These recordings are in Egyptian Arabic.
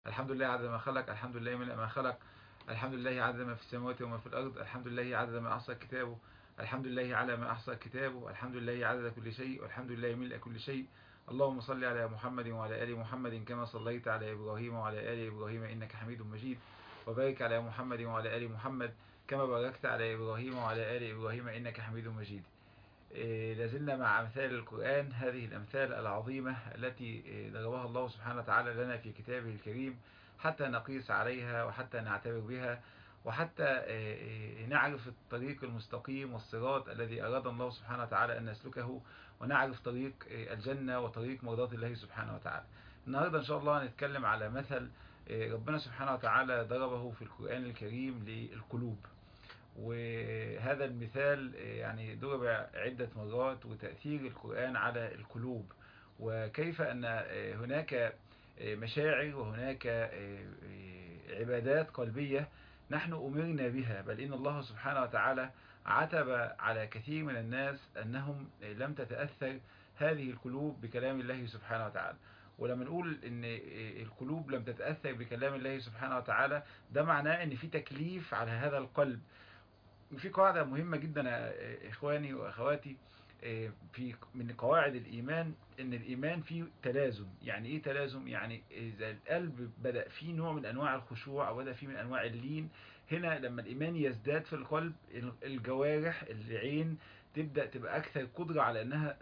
الحمد لله عدد ما خلق الحمد لله ملء ما خلق الحمد لله عدد ما في السماوات وما في الأرض الحمد لله عدد ما أحصى كتابه الحمد لله على ما أحصى كتابه الحمد لله عدد كل شيء والحمد لله ملء كل شيء اللهم صل على محمد وعلى آل محمد كما صليت على إبراهيم وعلى آل إبراهيم إنك حميد مجيد وبارك على محمد وعلى آل محمد كما باركت على إبراهيم وعلى آل إبراهيم إنك حميد مجيد لازلنا مع أمثال القرآن هذه الأمثال العظيمة التي ضربها الله سبحانه وتعالى لنا في كتابه الكريم حتى نقيس عليها وحتى نعتبر بها وحتى نعرف الطريق المستقيم والصراط الذي أراد الله سبحانه وتعالى أن نسلكه ونعرف طريق الجنة وطريق مرضات الله سبحانه وتعالى النهاردة إن شاء الله نتكلم على مثل ربنا سبحانه وتعالى ضربه في القرآن الكريم للقلوب وهذا المثال يعني ضرب عدة مرات وتأثير القرآن على القلوب وكيف أن هناك مشاعر وهناك عبادات قلبية نحن أمرنا بها بل إن الله سبحانه وتعالى عتب على كثير من الناس أنهم لم تتأثر هذه القلوب بكلام الله سبحانه وتعالى ولما نقول ان القلوب لم تتأثر بكلام الله سبحانه وتعالى ده معناه ان في تكليف على هذا القلب وفي قاعدة مهمة جدا يا إخواني وأخواتي في من قواعد الإيمان إن الإيمان فيه تلازم يعني إيه تلازم يعني إذا القلب بدأ فيه نوع من أنواع الخشوع أو بدأ فيه من أنواع اللين هنا لما الإيمان يزداد في القلب الجوارح العين تبدأ تبقى أكثر قدرة على أنها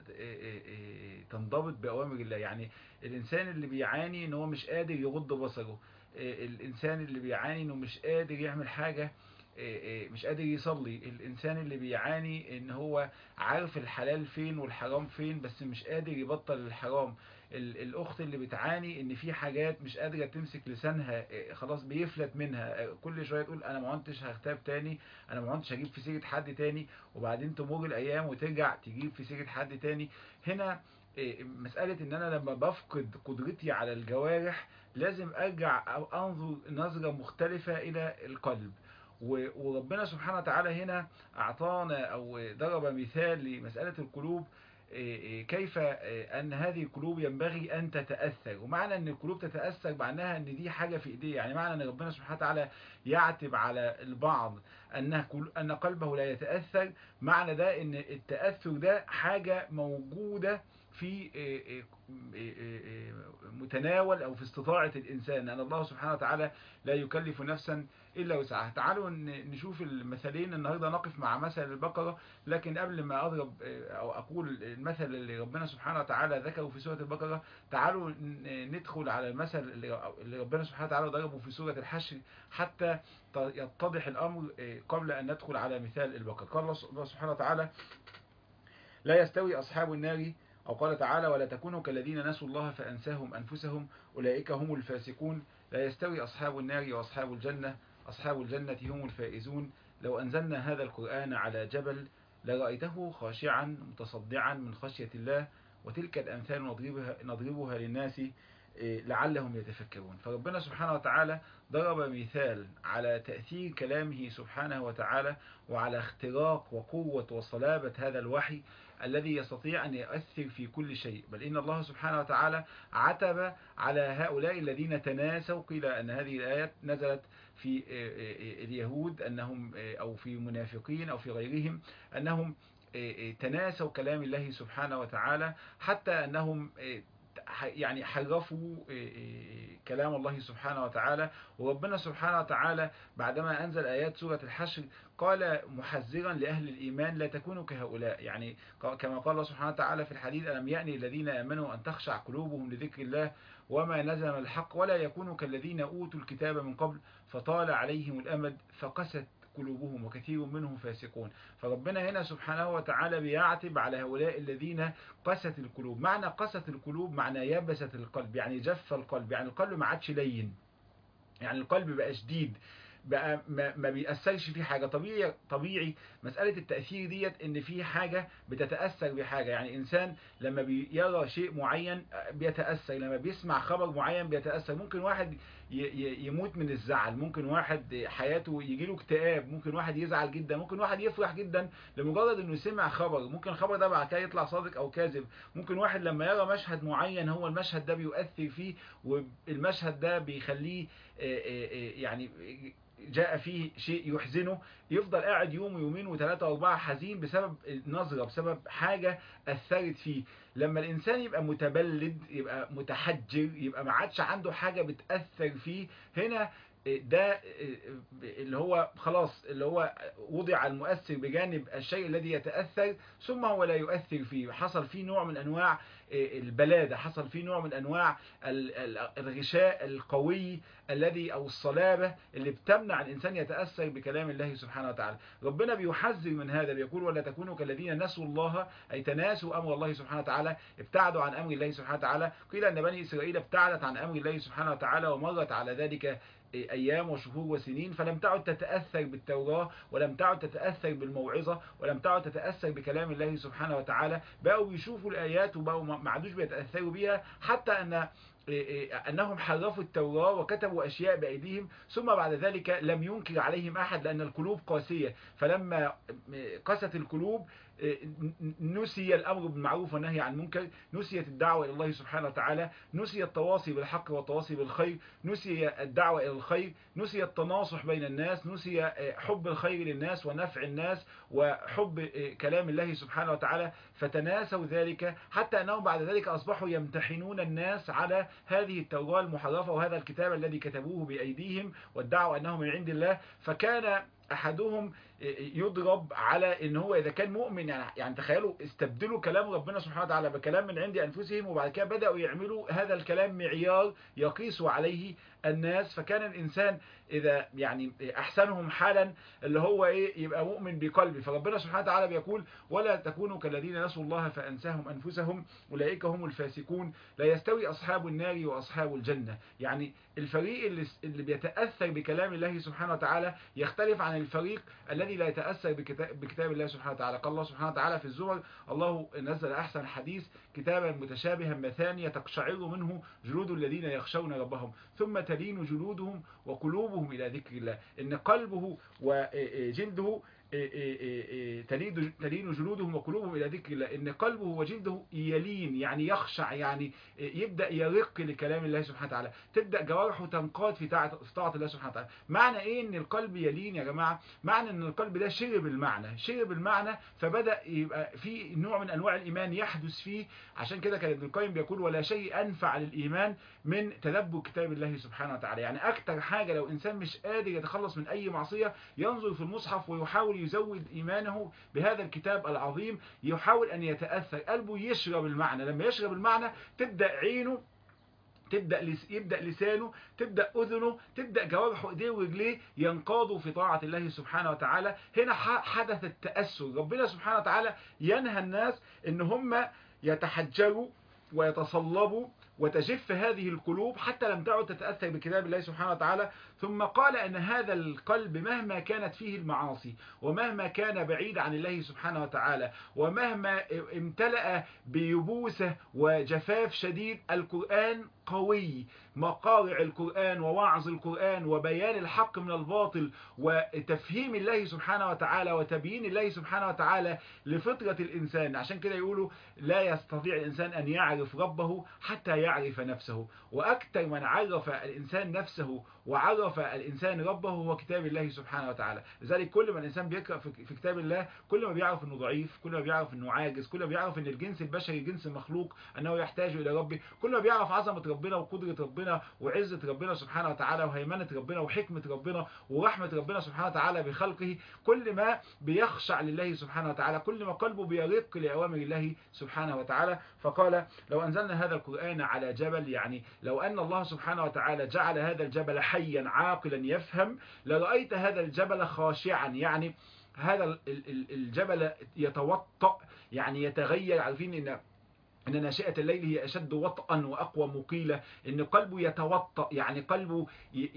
تنضبط بأوامر الله يعني الإنسان اللي بيعاني إن هو مش قادر يغض بصره الإنسان اللي بيعاني إنه مش قادر يعمل حاجة مش قادر يصلي الإنسان اللي بيعاني إن هو عارف الحلال فين والحرام فين بس مش قادر يبطل الحرام الأخت اللي بتعاني إن في حاجات مش قادرة تمسك لسانها خلاص بيفلت منها كل شوية تقول أنا ما عدتش هغتاب تاني أنا ما عدتش هجيب في سيرة حد تاني وبعدين تمر الأيام وترجع تجيب في سيرة حد تاني هنا مسألة ان انا لما بفقد قدرتي على الجوارح لازم ارجع او انظر نظرة مختلفة الى القلب وربنا سبحانه وتعالى هنا اعطانا او ضرب مثال لمسألة القلوب كيف ان هذه القلوب ينبغي ان تتأثر ومعنى ان القلوب تتأثر معناها ان دي حاجة في ايديه يعني معنى ان ربنا سبحانه وتعالى يعتب على البعض ان ان قلبه لا يتأثر معنى ده ان التأثر ده حاجة موجودة في متناول او في استطاعة الانسان لان الله سبحانه وتعالى لا يكلف نفسا الا وسعها تعالوا نشوف المثلين النهاردة نقف مع مثل البقرة لكن قبل ما اضرب او اقول المثل اللي ربنا سبحانه وتعالى ذكره في سورة البقرة تعالوا ندخل على المثل اللي ربنا سبحانه وتعالى ضربه في سورة الحشر حتى يتضح الامر قبل ان ندخل على مثال البقرة قال الله سبحانه وتعالى لا يستوي اصحاب النار أو قال تعالى ولا تكونوا كالذين نسوا الله فأنساهم أنفسهم أولئك هم الفاسقون لا يستوي أصحاب النار وأصحاب الجنة أصحاب الجنة هم الفائزون لو أنزلنا هذا القرآن على جبل لرأيته خاشعا متصدعا من خشية الله وتلك الأمثال نضربها, نضربها للناس لعلهم يتفكرون فربنا سبحانه وتعالى ضرب مثال على تأثير كلامه سبحانه وتعالى وعلى اختراق وقوة وصلابة هذا الوحي الذي يستطيع أن يؤثر في كل شيء بل إن الله سبحانه وتعالى عتب على هؤلاء الذين تناسوا قيل أن هذه الآيات نزلت في اليهود أنهم أو في منافقين أو في غيرهم أنهم تناسوا كلام الله سبحانه وتعالى حتى أنهم يعني حرفوا كلام الله سبحانه وتعالى وربنا سبحانه وتعالى بعدما أنزل آيات سورة الحشر قال محذرا لأهل الإيمان لا تكونوا كهؤلاء يعني كما قال الله سبحانه وتعالى في الحديث ألم يأني الذين آمنوا أن تخشع قلوبهم لذكر الله وما نزل من الحق ولا يكونوا كالذين أوتوا الكتاب من قبل فطال عليهم الأمد فقست قلوبهم وكثير منهم فاسقون فربنا هنا سبحانه وتعالى بيعتب على هؤلاء الذين قست القلوب معنى قست القلوب معنى يبست القلب يعني جف القلب يعني القلب ما عادش لين يعني القلب بقى شديد بقى ما, ما بيأثرش فيه حاجة طبيعي طبيعي مسألة التأثير ديت ان في حاجة بتتأثر بحاجة يعني انسان لما بيرى شيء معين بيتأثر لما بيسمع خبر معين بيتأثر ممكن واحد يموت من الزعل ممكن واحد حياته يجيله اكتئاب ممكن واحد يزعل جدا ممكن واحد يفرح جدا لمجرد انه سمع خبر ممكن الخبر ده بعد كده يطلع صادق او كاذب ممكن واحد لما يرى مشهد معين هو المشهد ده بيؤثر فيه والمشهد ده بيخليه يعني جاء فيه شيء يحزنه يفضل قاعد يوم ويومين وثلاثة واربعة حزين بسبب نظرة بسبب حاجة أثرت فيه لما الإنسان يبقى متبلد يبقى متحجر يبقى ما عادش عنده حاجة بتأثر فيه هنا ده اللي هو خلاص اللي هو وضع المؤثر بجانب الشيء الذي يتأثر ثم هو لا يؤثر فيه حصل فيه نوع من أنواع البلادة حصل فيه نوع من أنواع الغشاء القوي الذي أو الصلابة اللي بتمنع الإنسان يتأثر بكلام الله سبحانه وتعالى ربنا بيحذر من هذا بيقول ولا تكونوا كالذين نسوا الله أي تناسوا أمر الله سبحانه وتعالى ابتعدوا عن أمر الله سبحانه وتعالى قيل أن بني إسرائيل ابتعدت عن أمر الله سبحانه وتعالى ومرت على ذلك أيام وشهور وسنين فلم تعد تتأثر بالتوراة ولم تعد تتأثر بالموعظة ولم تعد تتأثر بكلام الله سبحانه وتعالى بقوا بيشوفوا الآيات وبقوا ما عادوش بيتأثروا بيها حتى أن أنهم حرفوا التوراة وكتبوا أشياء بأيديهم ثم بعد ذلك لم ينكر عليهم أحد لأن القلوب قاسية فلما قست القلوب نسي الأمر بالمعروف والنهي عن المنكر نسيت الدعوة إلى الله سبحانه وتعالى نسي التواصي بالحق والتواصي بالخير نسي الدعوة إلى الخير نسي التناصح بين الناس نسي حب الخير للناس ونفع الناس وحب كلام الله سبحانه وتعالى فتناسوا ذلك حتى أنهم بعد ذلك أصبحوا يمتحنون الناس على هذه التوراة المحرفة وهذا الكتاب الذي كتبوه بأيديهم وادعوا أنه من عند الله فكان احدهم يضرب على ان هو اذا كان مؤمن يعني يعني تخيلوا استبدلوا كلام ربنا سبحانه وتعالى بكلام من عند انفسهم وبعد كده بداوا يعملوا هذا الكلام معيار يقيس عليه الناس فكان الانسان اذا يعني احسنهم حالا اللي هو ايه يبقى مؤمن بقلبه فربنا سبحانه وتعالى بيقول ولا تكونوا كالذين نسوا الله فانساهم انفسهم اولئك هم الفاسقون لا يستوي اصحاب النار واصحاب الجنه يعني الفريق اللي اللي بيتاثر بكلام الله سبحانه وتعالى يختلف عن الفريق الذي لا يتاثر بكتاب, بكتاب الله سبحانه وتعالى قال الله سبحانه وتعالى في الزمر الله نزل احسن حديث كتابا متشابها مثانية تقشعر منه جلود الذين يخشون ربهم ثم تلين جلودهم وقلوبهم إلى ذكر الله إن قلبه وجلده تلين جلودهم وقلوبهم إلى ذكر الله إن قلبه وجلده يلين يعني يخشع يعني يبدأ يرق لكلام الله سبحانه وتعالى تبدأ جوارحه تنقاد في طاعة الله سبحانه وتعالى معنى إيه إن القلب يلين يا جماعة معنى إن القلب ده شرب المعنى شرب المعنى فبدأ يبقى في نوع من أنواع الإيمان يحدث فيه عشان كده كان ابن القيم بيقول ولا شيء أنفع للإيمان من تدبر كتاب الله سبحانه وتعالى يعني أكتر حاجة لو إنسان مش قادر يتخلص من أي معصية ينظر في المصحف ويحاول يزود إيمانه بهذا الكتاب العظيم يحاول أن يتأثر قلبه يشرب المعنى لما يشرب المعنى تبدأ عينه تبدأ لس... يبدأ لسانه تبدأ أذنه تبدأ جوارحه إيديه ورجليه ينقادوا في طاعة الله سبحانه وتعالى هنا حدث التأثر ربنا سبحانه وتعالى ينهى الناس إن هم يتحجروا ويتصلبوا وتجف هذه القلوب حتى لم تعد تتأثر بكتاب الله سبحانه وتعالى ثم قال أن هذا القلب مهما كانت فيه المعاصي ومهما كان بعيد عن الله سبحانه وتعالى ومهما امتلأ بيبوسة وجفاف شديد القرآن قوي مقارع القرآن ووعظ القرآن وبيان الحق من الباطل وتفهيم الله سبحانه وتعالى وتبيين الله سبحانه وتعالى لفطرة الإنسان عشان كده يقولوا لا يستطيع الإنسان أن يعرف ربه حتى يعرف نفسه وأكثر من عرف الإنسان نفسه وعرف الإنسان ربه هو كتاب الله سبحانه وتعالى لذلك كل ما الإنسان بيقرأ في كتاب الله كل ما بيعرف أنه ضعيف كل ما بيعرف أنه عاجز كل ما بيعرف أن الجنس البشري جنس مخلوق أنه يحتاج إلى ربه كل ما بيعرف عظمة ربنا وقدرة ربنا وعزة ربنا سبحانه وتعالى وهيمنة ربنا وحكمة ربنا ورحمة ربنا سبحانه وتعالى بخلقه كل ما بيخشع لله سبحانه وتعالى كل ما قلبه بيرق لأوامر الله سبحانه وتعالى فقال لو أنزلنا هذا القرآن على جبل يعني لو أن الله سبحانه وتعالى جعل هذا الجبل حيا عاقلا يفهم لرأيت هذا الجبل خاشعا يعني هذا الجبل يتوطأ يعني يتغير عارفين ان ان ناشئة الليل هي اشد وطئا واقوى مقيلة ان قلبه يتوطأ يعني قلبه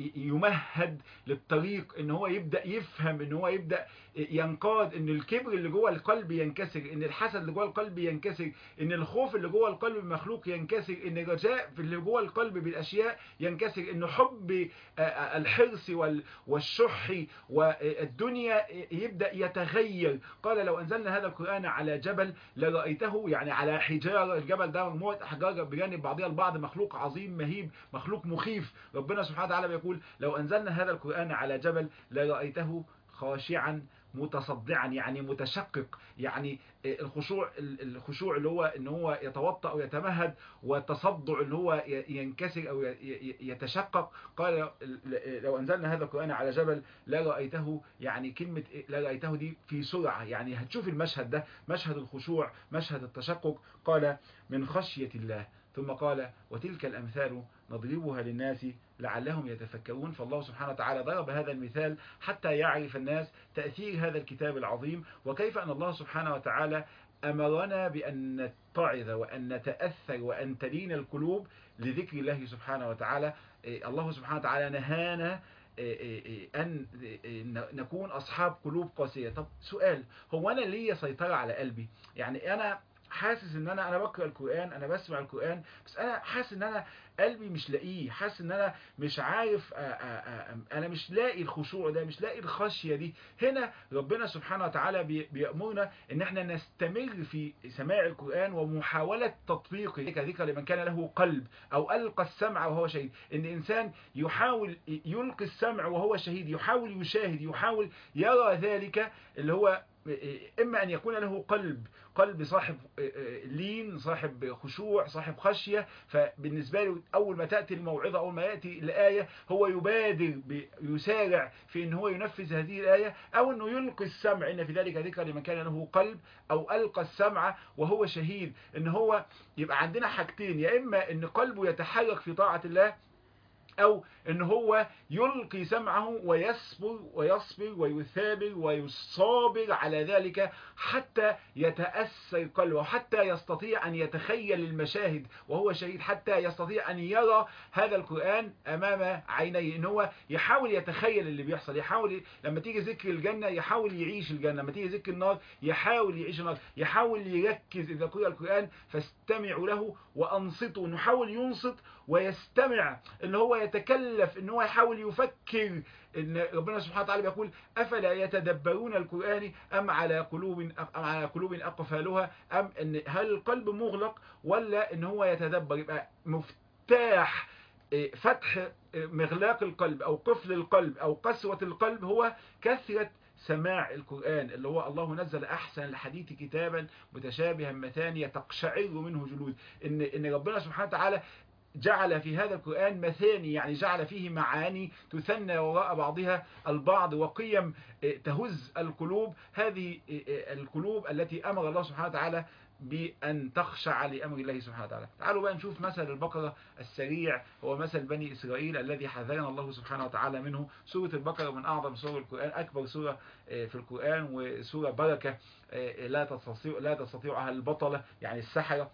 يمهد للطريق ان هو يبدأ يفهم ان هو يبدأ ينقاد ان الكبر اللي جوه القلب ينكسر ان الحسد اللي جوه القلب ينكسر ان الخوف اللي جوه القلب مخلوق ينكسر ان الرجاء في اللي جوه القلب بالاشياء ينكسر ان حب الحرص والشح والدنيا يبدأ يتغير قال لو انزلنا هذا القرآن على جبل لرأيته يعني على حجارة الجبل ده مجموعة احجار بجانب بعضها البعض مخلوق عظيم مهيب مخلوق مخيف ربنا سبحانه وتعالى بيقول لو انزلنا هذا القرآن على جبل لرأيته خاشعا متصدعا يعني متشقق يعني الخشوع الخشوع اللي هو ان هو يتوطأ ويتمهد والتصدع اللي هو ينكسر او يتشقق قال لو انزلنا هذا القرآن على جبل لا رأيته يعني كلمة لا رأيته دي في سرعة يعني هتشوف المشهد ده مشهد الخشوع مشهد التشقق قال من خشية الله ثم قال وتلك الأمثال نضربها للناس لعلهم يتفكرون فالله سبحانه وتعالى ضرب هذا المثال حتى يعرف الناس تأثير هذا الكتاب العظيم وكيف أن الله سبحانه وتعالى أمرنا بأن نتعظ وأن نتأثر وأن تلين القلوب لذكر الله سبحانه وتعالى الله سبحانه وتعالى نهانا أن نكون أصحاب قلوب قاسية طب سؤال هو أنا ليه سيطرة على قلبي يعني أنا حاسس ان انا انا بقرا القران انا بسمع القران بس انا حاسس ان انا قلبي مش لاقيه حاسس ان انا مش عارف آآ آآ انا مش لاقي الخشوع ده مش لاقي الخشيه دي هنا ربنا سبحانه وتعالى بيامرنا ان احنا نستمر في سماع القران ومحاوله تطبيقه كذكر لمن كان له قلب او القى السمع وهو شهيد ان انسان يحاول يلقي السمع وهو شهيد يحاول يشاهد يحاول يرى ذلك اللي هو إما أن يكون له قلب قلب صاحب لين صاحب خشوع صاحب خشية فبالنسبة له أول ما تأتي الموعظة أول ما يأتي الآية هو يبادر يسارع في أن هو ينفذ هذه الآية أو أنه يلقي السمع إن في ذلك ذكر لمن كان له قلب أو ألقى السمع وهو شهيد أن هو يبقى عندنا حاجتين يا إما أن قلبه يتحرك في طاعة الله او ان هو يلقي سمعه ويصبر ويصبر ويثابر ويصابر على ذلك حتى يتأثر قلبه حتى يستطيع ان يتخيل المشاهد وهو شهيد حتى يستطيع ان يرى هذا القرآن امام عينيه ان هو يحاول يتخيل اللي بيحصل يحاول لما تيجي ذكر الجنة يحاول يعيش الجنة لما تيجي ذكر النار يحاول يعيش النار يحاول يركز اذا قرأ القرآن فاستمعوا له وانصتوا نحاول ينصت ويستمع ان هو يتكلف ان هو يحاول يفكر ان ربنا سبحانه وتعالى بيقول افلا يتدبرون القرآن ام على قلوب ام على قلوب اقفالها ام ان هل القلب مغلق ولا ان هو يتدبر يبقى مفتاح فتح مغلاق القلب او قفل القلب او قسوة القلب هو كثرة سماع القرآن اللي هو الله نزل أحسن الحديث كتابا متشابها مثانية تقشعر منه جلود إن, إن ربنا سبحانه وتعالى جعل في هذا القرآن مثاني يعني جعل فيه معاني تثنى وراء بعضها البعض وقيم تهز القلوب هذه القلوب التي أمر الله سبحانه وتعالى بأن تخشع لأمر الله سبحانه وتعالى تعالوا بقى نشوف مثل البقرة السريع هو مثل بني إسرائيل الذي حذرنا الله سبحانه وتعالى منه سورة البقرة من أعظم سور القرآن أكبر سورة في القرآن وسورة بركة لا تستطيع لا تستطيعها البطلة يعني السحرة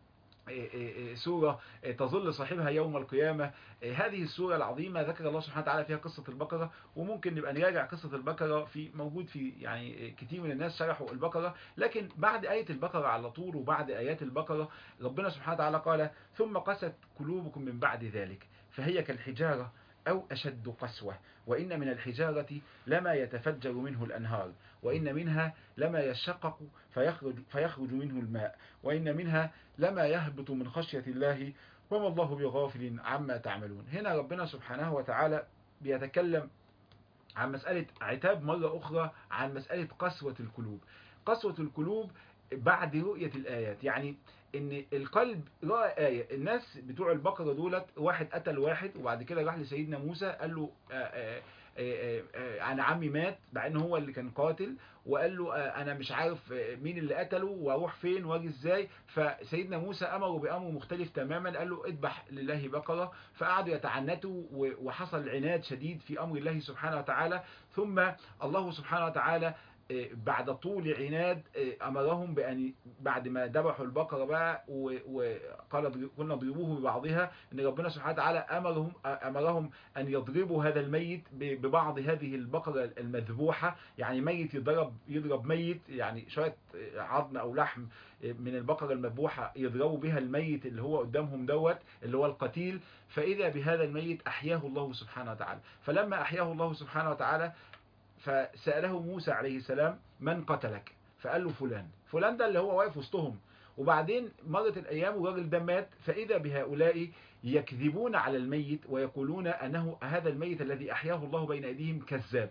سورة تظل صاحبها يوم القيامة هذه السورة العظيمة ذكر الله سبحانه وتعالى فيها قصة البقرة وممكن نبقى نراجع قصة البقرة في موجود في يعني كتير من الناس شرحوا البقرة لكن بعد آية البقرة على طول وبعد آيات البقرة ربنا سبحانه وتعالى قال ثم قست قلوبكم من بعد ذلك فهي كالحجارة أو أشد قسوة وإن من الحجارة لما يتفجر منه الأنهار وإن منها لما يشقق فيخرج, فيخرج منه الماء وإن منها لما يهبط من خشية الله وما الله بغافل عما تعملون هنا ربنا سبحانه وتعالى بيتكلم عن مسألة عتاب مرة أخرى عن مسألة قسوة القلوب قسوة القلوب بعد رؤية الآيات يعني ان القلب رأى آية الناس بتوع البقرة دولت واحد قتل واحد وبعد كده راح لسيدنا موسى قال له آآ آآ آآ انا عمي مات مع ان هو اللي كان قاتل وقال له انا مش عارف مين اللي قتله واروح فين واجي ازاي فسيدنا موسى امره بامر مختلف تماما قال له اذبح لله بقرة فقعدوا يتعنتوا وحصل عناد شديد في امر الله سبحانه وتعالى ثم الله سبحانه وتعالى بعد طول عناد امرهم بان بعد ما ذبحوا البقره بقى وقال قلنا اضربوه ببعضها ان ربنا سبحانه وتعالى امرهم امرهم ان يضربوا هذا الميت ببعض هذه البقره المذبوحه يعني ميت يضرب يضرب ميت يعني شويه عظم او لحم من البقره المذبوحه يضربوا بها الميت اللي هو قدامهم دوت اللي هو القتيل فاذا بهذا الميت احياه الله سبحانه وتعالى فلما احياه الله سبحانه وتعالى فسأله موسى عليه السلام من قتلك فقال له فلان فلان ده اللي هو واقف وسطهم وبعدين مرت الأيام والراجل ده مات فإذا بهؤلاء يكذبون على الميت ويقولون أنه هذا الميت الذي أحياه الله بين أيديهم كذاب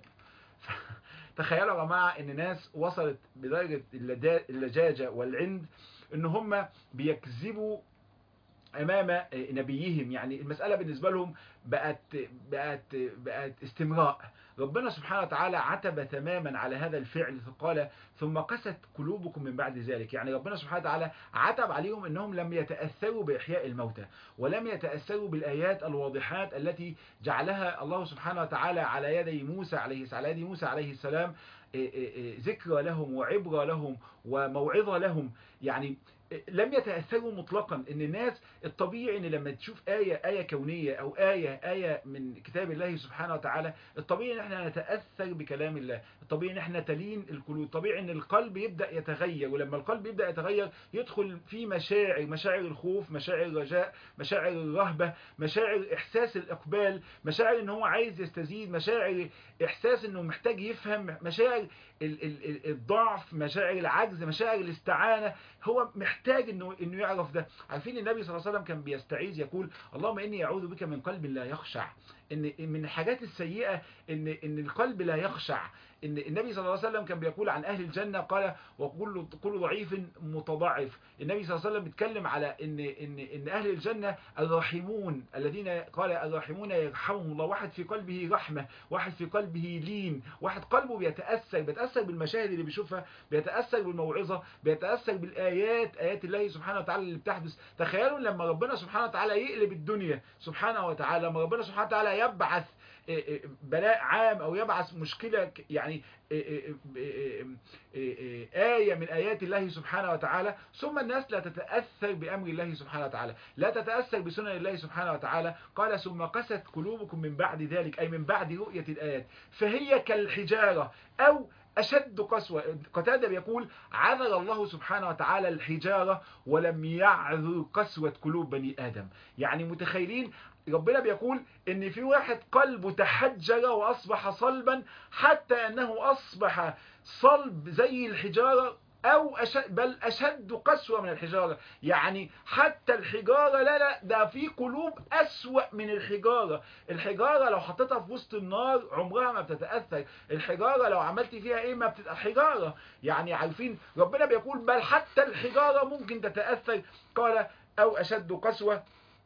تخيلوا يا جماعة ان ناس وصلت بدرجة اللجاجة والعند ان هم بيكذبوا امام نبيهم يعني المسألة بالنسبة لهم بقت بقت بقت استمراء ربنا سبحانه وتعالى عتب تماما على هذا الفعل فقال ثم قست قلوبكم من بعد ذلك يعني ربنا سبحانه وتعالى عتب عليهم انهم لم يتأثروا بإحياء الموتى ولم يتأثروا بالآيات الواضحات التي جعلها الله سبحانه وتعالى على يدي موسى عليه على يد موسى عليه السلام ذكرى لهم وعبرة لهم وموعظة لهم يعني لم يتأثروا مطلقا ان الناس الطبيعي ان لما تشوف آية آية كونية او آية آية من كتاب الله سبحانه وتعالى الطبيعي ان احنا نتأثر بكلام الله الطبيعي ان احنا تلين القلوب الطبيعي ان القلب يبدأ يتغير ولما القلب يبدأ يتغير يدخل في مشاعر مشاعر الخوف مشاعر الرجاء مشاعر الرهبة مشاعر احساس الاقبال مشاعر ان هو عايز يستزيد مشاعر احساس انه محتاج يفهم مشاعر الضعف مشاعر العجز مشاعر الاستعانة هو محتاج انه انه يعرف ده عارفين النبي صلى الله عليه وسلم كان بيستعيذ يقول اللهم اني اعوذ بك من قلب لا يخشع ان من الحاجات السيئة ان ان القلب لا يخشع ان النبي صلى الله عليه وسلم كان بيقول عن اهل الجنة قال وكل كل ضعيف متضعف النبي صلى الله عليه وسلم بيتكلم على ان ان ان اهل الجنة الراحمون الذين قال الراحمون يرحمهم الله واحد في قلبه رحمة واحد في قلبه لين واحد قلبه بيتأثر بيتأثر بالمشاهد اللي بيشوفها بيتأثر بالموعظة بيتأثر بالآيات آيات الله سبحانه وتعالى اللي بتحدث تخيلوا لما ربنا سبحانه وتعالى يقلب الدنيا سبحانه وتعالى لما ربنا سبحانه وتعالى يبعث بلاء عام او يبعث مشكلة يعني آية من آيات الله سبحانه وتعالى ثم الناس لا تتأثر بأمر الله سبحانه وتعالى لا تتأثر بسنن الله سبحانه وتعالى قال ثم قست قلوبكم من بعد ذلك أي من بعد رؤية الآيات فهي كالحجارة أو أشد قسوة قتادة بيقول عذر الله سبحانه وتعالى الحجارة ولم يعذر قسوة قلوب بني آدم يعني متخيلين ربنا بيقول ان في واحد قلبه تحجر واصبح صلبا حتى انه اصبح صلب زي الحجارة او أشد بل اشد قسوة من الحجارة يعني حتى الحجارة لا لا ده في قلوب اسوأ من الحجارة الحجارة لو حطيتها في وسط النار عمرها ما بتتأثر الحجارة لو عملت فيها ايه ما بتبقى حجارة يعني عارفين ربنا بيقول بل حتى الحجارة ممكن تتأثر قال او اشد قسوة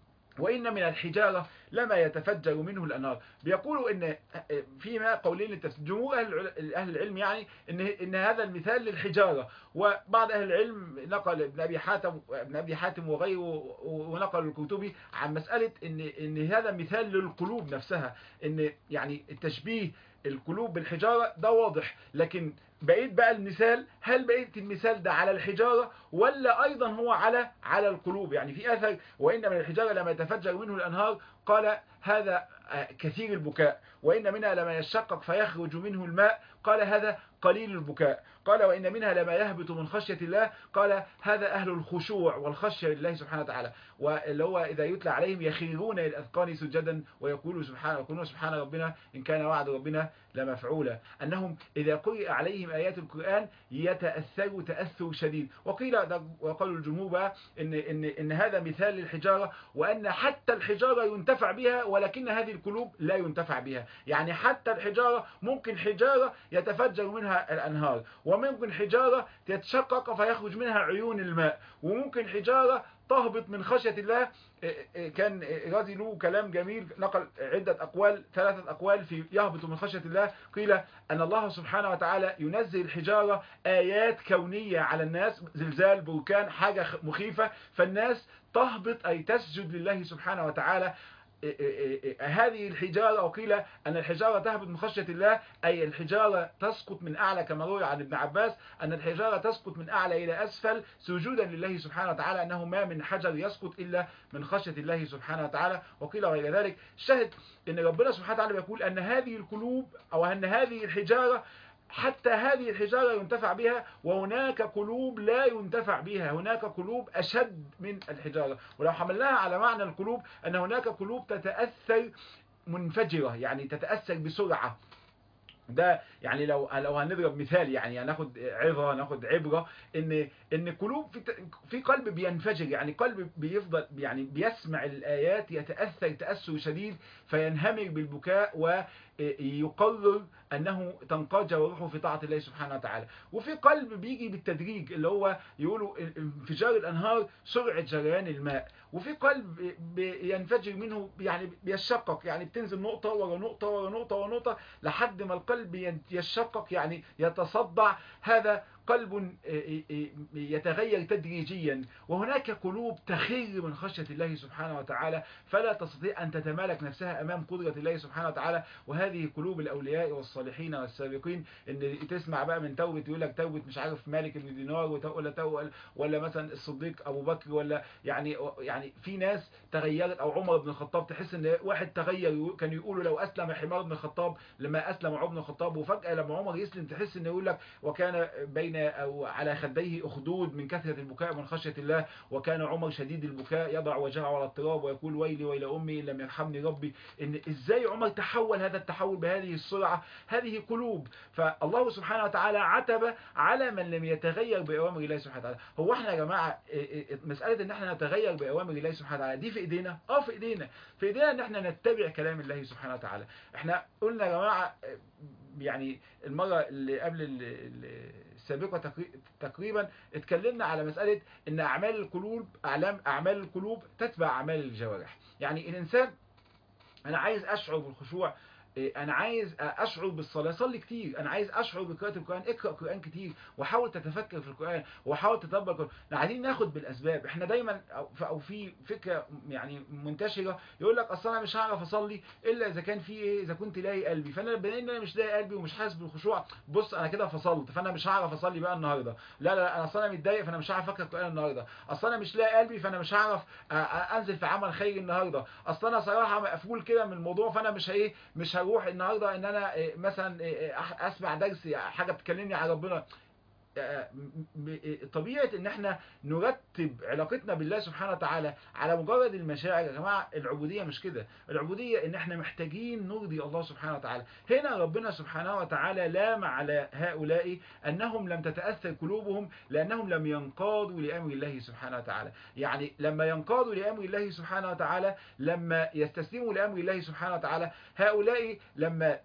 وإن من الحجارة لما يتفجر منه الأنهار بيقولوا إن فيما قولين للتفسير جمهور أهل أهل العلم يعني إن إن هذا المثال للحجارة وبعض أهل العلم نقل ابن أبي حاتم ابن أبي حاتم وغيره ونقل الكتبي عن مسألة إن إن هذا مثال للقلوب نفسها إن يعني التشبيه القلوب بالحجارة ده واضح لكن بقيت بقى المثال هل بقيت المثال ده على الحجارة ولا أيضا هو على على القلوب يعني في أثر وإن من الحجارة لما يتفجر منه الأنهار قال هذا كثير البكاء وإن منها لما يشقق فيخرج منه الماء قال هذا قليل البكاء قال وإن منها لما يهبط من خشية الله قال هذا أهل الخشوع والخشية لله سبحانه وتعالى واللي هو إذا يتلى عليهم يخرون الأذقان سجدا ويقولوا سبحانه ويقولون سبحان ربنا إن كان وعد ربنا لمفعولا أنهم إذا قرئ عليهم آيات القرآن يتأثروا تأثر شديد وقيل وقالوا الجمهور بقى إن, إن, إن هذا مثال للحجارة وأن حتى الحجارة ينتفع بها ولكن هذه القلوب لا ينتفع بها يعني حتى الحجارة ممكن حجارة يتفجر منها الأنهار وممكن حجارة تتشقق فيخرج منها عيون الماء وممكن حجارة تهبط من خشية الله كان رازي له كلام جميل نقل عدة أقوال ثلاثة أقوال في يهبط من خشية الله قيل أن الله سبحانه وتعالى ينزل الحجارة آيات كونية على الناس زلزال بركان حاجة مخيفة فالناس تهبط أي تسجد لله سبحانه وتعالى هذه الحجارة وقيل أن الحجارة تهبط من خشية الله أي الحجارة تسقط من أعلى كما روي عن ابن عباس أن الحجارة تسقط من أعلى إلى أسفل سجودا لله سبحانه وتعالى أنه ما من حجر يسقط إلا من خشية الله سبحانه وتعالى وقيل غير ذلك شهد أن ربنا سبحانه وتعالى يقول أن هذه القلوب أو أن هذه الحجارة حتى هذه الحجارة ينتفع بها وهناك قلوب لا ينتفع بها هناك قلوب أشد من الحجارة ولو حملناها على معنى القلوب أن هناك قلوب تتأثر منفجرة يعني تتأثر بسرعة ده يعني لو لو هنضرب مثال يعني هناخد عظه ناخد عبره ان ان قلوب في في قلب بينفجر يعني قلب بيفضل يعني بيسمع الايات يتاثر تاثر شديد فينهمر بالبكاء ويقرر انه تنقاد جوارحه في طاعه الله سبحانه وتعالى وفي قلب بيجي بالتدريج اللي هو يقولوا انفجار الانهار سرعه جريان الماء وفي قلب بينفجر منه يعني بيشقق يعني بتنزل نقطة ورا نقطة ورا نقطة ورا نقطة لحد ما القلب يشقق يعني يتصدع هذا قلب يتغير تدريجيا وهناك قلوب تخر من خشية الله سبحانه وتعالى فلا تستطيع أن تتمالك نفسها أمام قدرة الله سبحانه وتعالى وهذه قلوب الأولياء والصالحين والسابقين إن تسمع بقى من توبة يقول لك توبة مش عارف مالك بن دينار ولا توبة ولا مثلا الصديق أبو بكر ولا يعني يعني في ناس تغيرت أو عمر بن الخطاب تحس إن واحد تغير كان يقولوا لو أسلم حمار بن الخطاب لما أسلم عمر بن الخطاب وفجأة لما عمر يسلم تحس إنه يقول لك وكان بين أو على خديه أخدود من كثرة البكاء من خشية الله وكان عمر شديد البكاء يضع وجهه على التراب ويقول ويلي ويل أمي إن لم يرحمني ربي إن إزاي عمر تحول هذا التحول بهذه السرعة هذه قلوب فالله سبحانه وتعالى عتب على من لم يتغير بأوامر الله سبحانه وتعالى هو احنا يا جماعة مسألة إن احنا نتغير بأوامر الله سبحانه وتعالى دي في إيدينا اه في إيدينا في إيدينا إن احنا نتبع كلام الله سبحانه وتعالى احنا قلنا يا جماعة يعني المرة اللي قبل السابقة تقريبا اتكلمنا على مسألة ان اعمال القلوب اعلام اعمال القلوب تتبع اعمال الجوارح يعني الانسان انا عايز اشعر بالخشوع انا عايز اشعر بالصلاه صلي كتير انا عايز اشعر بقراءه القران اقرا قران كتير وحاول تتفكر في القران وحاول تتدبر القران عايزين ناخد بالاسباب احنا دايما او في فكره يعني منتشره يقول لك اصل انا مش هعرف اصلي الا اذا كان في ايه اذا كنت لاقي قلبي فانا بما ان انا مش لاقي قلبي ومش حاسس بالخشوع بص انا كده فصلت فانا مش هعرف اصلي بقى النهارده لا لا انا اصل انا متضايق فانا مش هعرف اقرا القران النهارده اصل انا مش لاقي قلبي فانا مش هعرف انزل في عمل خير النهارده اصل انا صراحه مقفول كده من الموضوع فانا مش ايه مش هروح النهارده ان انا مثلا اسمع درس حاجه بتكلمني عن ربنا طبيعة ان احنا نرتب علاقتنا بالله سبحانه وتعالى على مجرد المشاعر يا جماعة العبودية مش كده العبودية ان احنا محتاجين نرضي الله سبحانه وتعالى هنا ربنا سبحانه وتعالى لام على هؤلاء انهم لم تتأثر قلوبهم لانهم لم ينقادوا لامر الله سبحانه وتعالى يعني لما ينقادوا لامر الله سبحانه وتعالى لما يستسلموا لامر الله سبحانه وتعالى هؤلاء لما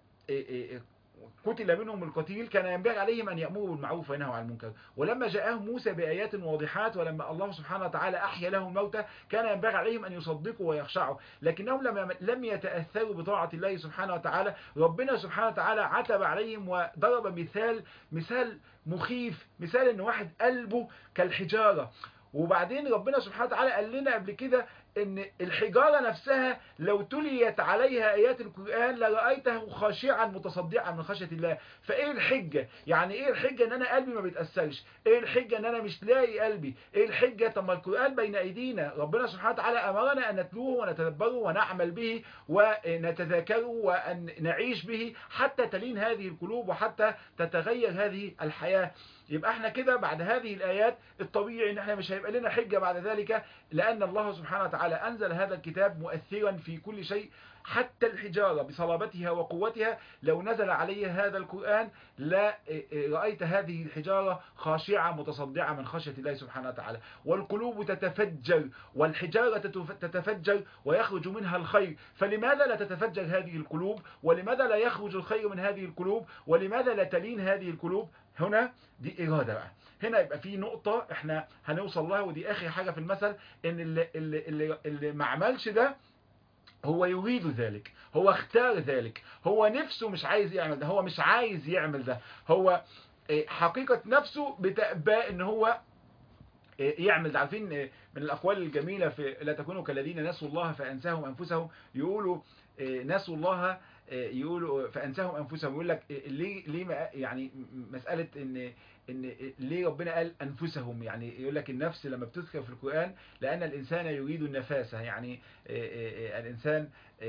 قتل منهم القتيل كان ينبغي عليهم أن يأمروا بالمعروف وينهوا عن المنكر ولما جاءهم موسى بآيات واضحات ولما الله سبحانه وتعالى أحيا لهم الموتى كان ينبغي عليهم أن يصدقوا ويخشعوا لكنهم لم لم يتأثروا بطاعة الله سبحانه وتعالى ربنا سبحانه وتعالى عتب عليهم وضرب مثال مثال مخيف مثال ان واحد قلبه كالحجارة وبعدين ربنا سبحانه وتعالى قال لنا قبل كده ان الحجارة نفسها لو تليت عليها ايات القرآن لرأيته خاشعا متصدعا من خشية الله فايه الحجة يعني ايه الحجة ان انا قلبي ما بيتأثرش ايه الحجة ان انا مش لاقي قلبي ايه الحجة طب ما القرآن بين ايدينا ربنا سبحانه وتعالى امرنا ان نتلوه ونتدبره ونعمل به ونتذاكره وان نعيش به حتى تلين هذه القلوب وحتى تتغير هذه الحياة يبقى احنا كده بعد هذه الآيات الطبيعي ان احنا مش هيبقى لنا حجة بعد ذلك لأن الله سبحانه وتعالى أنزل هذا الكتاب مؤثرا في كل شيء حتى الحجارة بصلابتها وقوتها لو نزل عليه هذا القرآن لا رأيت هذه الحجارة خاشعة متصدعة من خشية الله سبحانه وتعالى والقلوب تتفجر والحجارة تتفجر ويخرج منها الخير فلماذا لا تتفجر هذه القلوب ولماذا لا يخرج الخير من هذه القلوب ولماذا لا تلين هذه القلوب هنا دي إرادة بقى هنا يبقى في نقطة احنا هنوصل لها ودي آخر حاجة في المثل ان اللي, اللي, اللي, اللي ما عملش ده هو يريد ذلك هو اختار ذلك هو نفسه مش عايز يعمل ده هو مش عايز يعمل ده هو حقيقة نفسه بتأبى ان هو يعمل عارفين من الأقوال الجميلة في لا تكونوا كالذين نسوا الله فأنساهم أنفسهم يقولوا نسوا الله يقولوا فأنساهم أنفسهم يقول لك ليه ليه يعني مسألة إن ان ليه ربنا قال انفسهم يعني يقول لك النفس لما بتذكر في القرآن لان الانسان يريد النفاسة يعني الانسان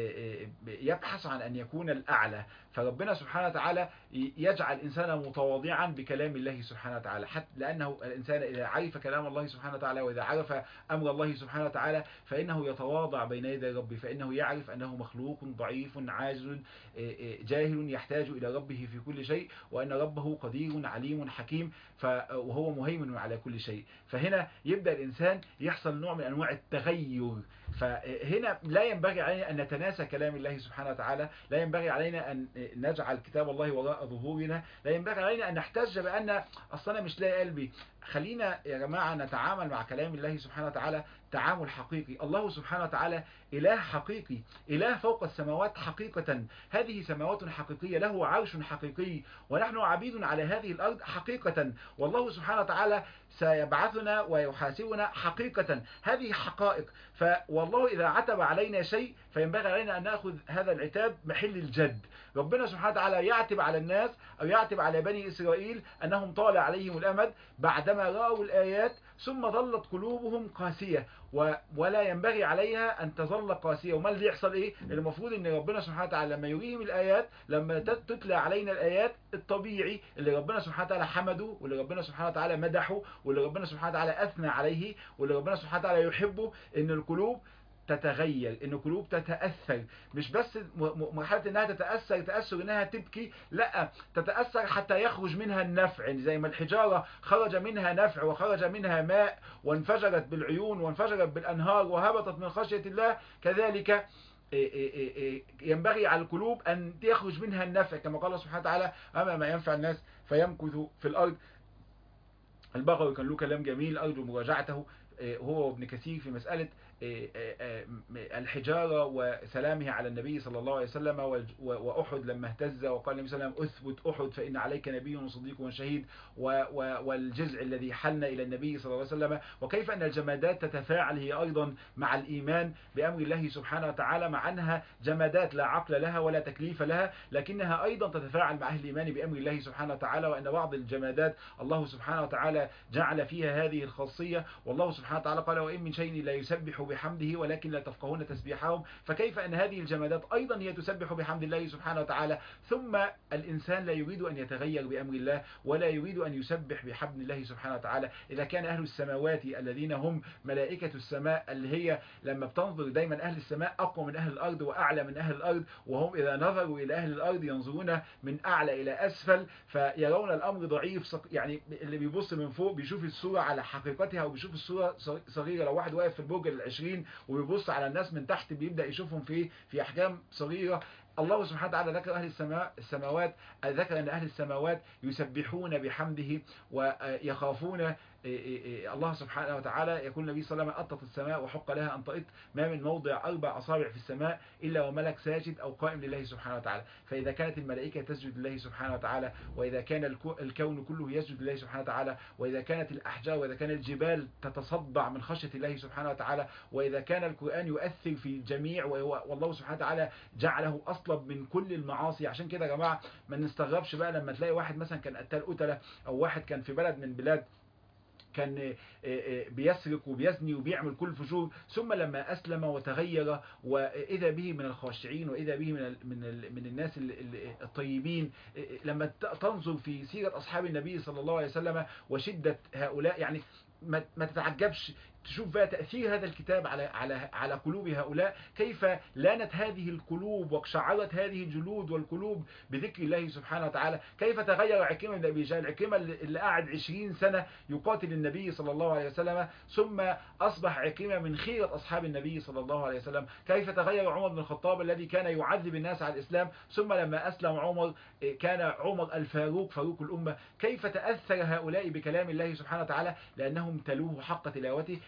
يبحث عن ان يكون الاعلى فربنا سبحانه وتعالى يجعل الانسان متواضعا بكلام الله سبحانه وتعالى حتى لانه الانسان اذا عرف كلام الله سبحانه وتعالى واذا عرف امر الله سبحانه وتعالى فانه يتواضع بين يدي ربه فانه يعرف انه مخلوق ضعيف عاجز جاهل يحتاج الى ربه في كل شيء وان ربه قدير عليم حكيم وهو مهيمن على كل شيء فهنا يبدأ الإنسان يحصل نوع من أنواع التغير فهنا لا ينبغي علينا أن نتناسى كلام الله سبحانه وتعالى لا ينبغي علينا أن نجعل كتاب الله وراء ظهورنا لا ينبغي علينا أن نحتج بأن أصلا مش لاقي قلبي خلينا يا جماعة نتعامل مع كلام الله سبحانه وتعالى تعامل حقيقي الله سبحانه وتعالى إله حقيقي إله فوق السماوات حقيقة هذه سماوات حقيقية له عرش حقيقي ونحن عبيد على هذه الأرض حقيقة والله سبحانه وتعالى سيبعثنا ويحاسبنا حقيقة هذه حقائق فوالله إذا عتب علينا شيء فينبغي علينا أن نأخذ هذا العتاب محل الجد ربنا سبحانه وتعالى يعتب على الناس أو يعتب على بني إسرائيل أنهم طال عليهم الأمد بعدما رأوا الآيات ثم ظلت قلوبهم قاسية ولا ينبغي عليها أن تظل قاسية وما اللي يحصل إيه المفروض أن ربنا سبحانه وتعالى لما يريهم الآيات لما تتلى علينا الآيات الطبيعي اللي ربنا سبحانه وتعالى حمده واللي ربنا سبحانه وتعالى مدحه واللي ربنا سبحانه وتعالى أثنى عليه واللي ربنا سبحانه وتعالى يحبه أن القلوب تتغير ان القلوب تتأثر مش بس مرحلة انها تتأثر تأثر انها تبكي لا تتأثر حتى يخرج منها النفع زي ما الحجارة خرج منها نفع وخرج منها ماء وانفجرت بالعيون وانفجرت بالانهار وهبطت من خشية الله كذلك ينبغي على القلوب أن يخرج منها النفع كما قال سبحانه وتعالى أما ما ينفع الناس فيمكث في الأرض البغوي كان له كلام جميل أرجو مراجعته هو وابن كثير في مسألة الحجارة وسلامها على النبي صلى الله عليه وسلم وأحد لما اهتز وقال النبي صلى الله عليه وسلم أثبت أحد فإن عليك نبي وصديق وشهيد والجزع الذي حلن إلى النبي صلى الله عليه وسلم وكيف أن الجمادات تتفاعل هي أيضا مع الإيمان بأمر الله سبحانه وتعالى مع أنها جمادات لا عقل لها ولا تكليف لها لكنها أيضا تتفاعل مع أهل الإيمان بأمر الله سبحانه وتعالى وأن بعض الجمادات الله سبحانه وتعالى جعل فيها هذه الخاصية والله سبحانه وتعالى قال وإن من شيء لا يسبح بحمده ولكن لا تفقهون تسبيحهم فكيف أن هذه الجمادات أيضا هي تسبح بحمد الله سبحانه وتعالى ثم الإنسان لا يريد أن يتغير بأمر الله ولا يريد أن يسبح بحمد الله سبحانه وتعالى إذا كان أهل السماوات الذين هم ملائكة السماء اللي هي لما بتنظر دايما أهل السماء أقوى من أهل الأرض وأعلى من أهل الأرض وهم إذا نظروا إلى أهل الأرض ينظرون من أعلى إلى أسفل فيرون الأمر ضعيف يعني اللي بيبص من فوق بيشوف الصورة على حقيقتها وبيشوف الصورة صغيرة لو واحد واقف في البرج العشرين وبيبص على الناس من تحت بيبدأ يشوفهم في في أحجام صغيرة الله سبحانه وتعالى ذكر أهل السماء السماوات ذكر أن أهل السماوات يسبحون بحمده ويخافون الله سبحانه وتعالى يقول النبي صلى الله عليه وسلم أطت السماء وحق لها أن طئت ما من موضع أربع أصابع في السماء إلا وملك ساجد أو قائم لله سبحانه وتعالى فإذا كانت الملائكة تسجد لله سبحانه وتعالى وإذا كان الكون كله يسجد لله سبحانه وتعالى وإذا كانت الأحجار وإذا كانت الجبال تتصدع من خشية الله سبحانه وتعالى وإذا كان القرآن يؤثر في الجميع والله سبحانه وتعالى جعله أصلب من كل المعاصي عشان كده يا جماعة ما نستغربش بقى لما تلاقي واحد مثلا كان قتال قتلة أو واحد كان في بلد من بلاد كان بيسرق وبيزني وبيعمل كل فجور ثم لما أسلم وتغير وإذا به من الخاشعين وإذا به من من من الناس الطيبين لما تنظر في سيرة أصحاب النبي صلى الله عليه وسلم وشدة هؤلاء يعني ما تتعجبش تشوف بقى تأثير هذا الكتاب على على على قلوب هؤلاء كيف لانت هذه القلوب واقشعرت هذه الجلود والقلوب بذكر الله سبحانه وتعالى كيف تغير عكرمة بن أبي جهل عكرمة اللي قعد 20 سنة يقاتل النبي صلى الله عليه وسلم ثم أصبح عكرمة من خيرة أصحاب النبي صلى الله عليه وسلم كيف تغير عمر بن الخطاب الذي كان يعذب الناس على الإسلام ثم لما أسلم عمر كان عمر الفاروق فاروق الأمة كيف تأثر هؤلاء بكلام الله سبحانه وتعالى لأنهم تلوه حق تلاوته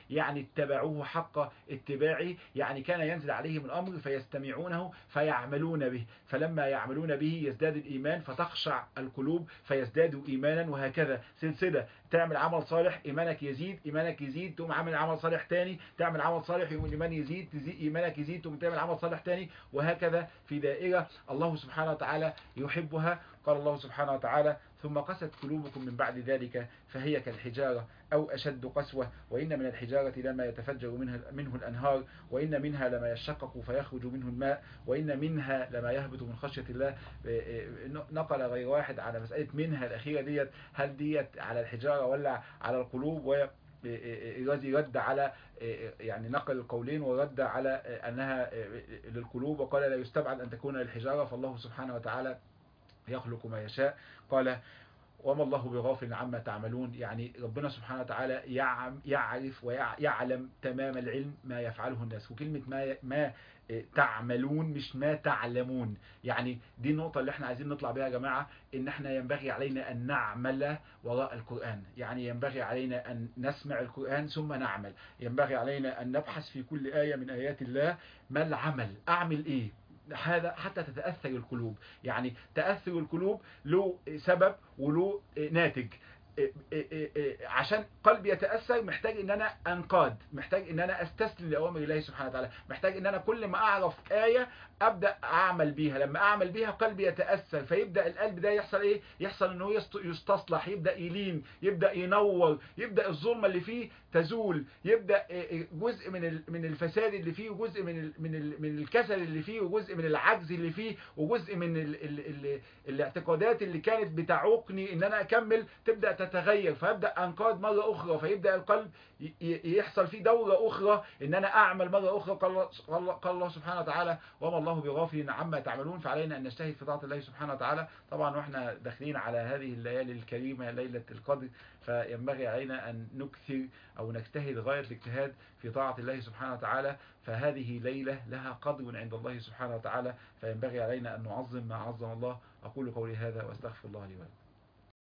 يعني اتبعوه حق اتباعه يعني كان ينزل عليهم الأمر فيستمعونه فيعملون به فلما يعملون به يزداد الإيمان فتخشع القلوب فيزدادوا إيمانا وهكذا سلسلة تعمل عمل صالح إيمانك يزيد إيمانك يزيد تقوم عامل عمل صالح تاني تعمل عمل صالح يقوم الإيمان يزيد تزيد إيمانك يزيد تقوم تعمل عمل صالح تاني وهكذا في دائرة الله سبحانه وتعالى يحبها قال الله سبحانه وتعالى ثم قست قلوبكم من بعد ذلك فهي كالحجارة أو أشد قسوة وإن من الحجارة لما يتفجر منها منه الأنهار وإن منها لما يشقق فيخرج منه الماء وإن منها لما يهبط من خشية الله نقل غير واحد على مسألة منها الأخيرة ديت هل ديت على الحجارة ولا على القلوب و الذي رد على يعني نقل القولين ورد على أنها للقلوب وقال لا يستبعد أن تكون للحجارة فالله سبحانه وتعالى يخلق ما يشاء قال وما الله بغافل عما تعملون يعني ربنا سبحانه وتعالى يعرف ويعلم تمام العلم ما يفعله الناس وكلمة ما ما تعملون مش ما تعلمون يعني دي النقطة اللي احنا عايزين نطلع بيها يا جماعة ان احنا ينبغي علينا ان نعمل وراء القرآن يعني ينبغي علينا ان نسمع القرآن ثم نعمل ينبغي علينا ان نبحث في كل آية من آيات الله ما العمل اعمل ايه هذا حتى تتأثر القلوب يعني تأثر القلوب له سبب وله ناتج عشان قلبي يتأثر محتاج ان انا انقاد محتاج ان انا استسلم لأوامر الله سبحانه وتعالى محتاج ان انا كل ما اعرف آية ابدأ اعمل بيها لما اعمل بيها قلبي يتأثر فيبدأ القلب ده يحصل ايه يحصل انه يستصلح يبدأ يلين يبدأ ينور يبدأ الظلمة اللي فيه تزول يبدأ جزء من من الفساد اللي فيه وجزء من من من الكسل اللي فيه وجزء من العجز اللي فيه وجزء من ال ال ال الاعتقادات اللي كانت بتعوقني ان انا اكمل تبدأ تتغير فيبدأ انقاد مرة اخرى فيبدأ القلب يحصل فيه دورة اخرى ان انا اعمل مرة اخرى قال الله سبحانه وتعالى وما الله بغافل عما تعملون فعلينا ان نجتهد في طاعة الله سبحانه وتعالى طبعا واحنا داخلين على هذه الليالي الكريمة ليلة القدر فينبغي علينا ان نكثر او نجتهد غاية الاجتهاد في طاعة الله سبحانه وتعالى فهذه ليلة لها قدر عند الله سبحانه وتعالى فينبغي علينا ان نعظم ما عظم الله اقول قولي هذا واستغفر الله لي ولكم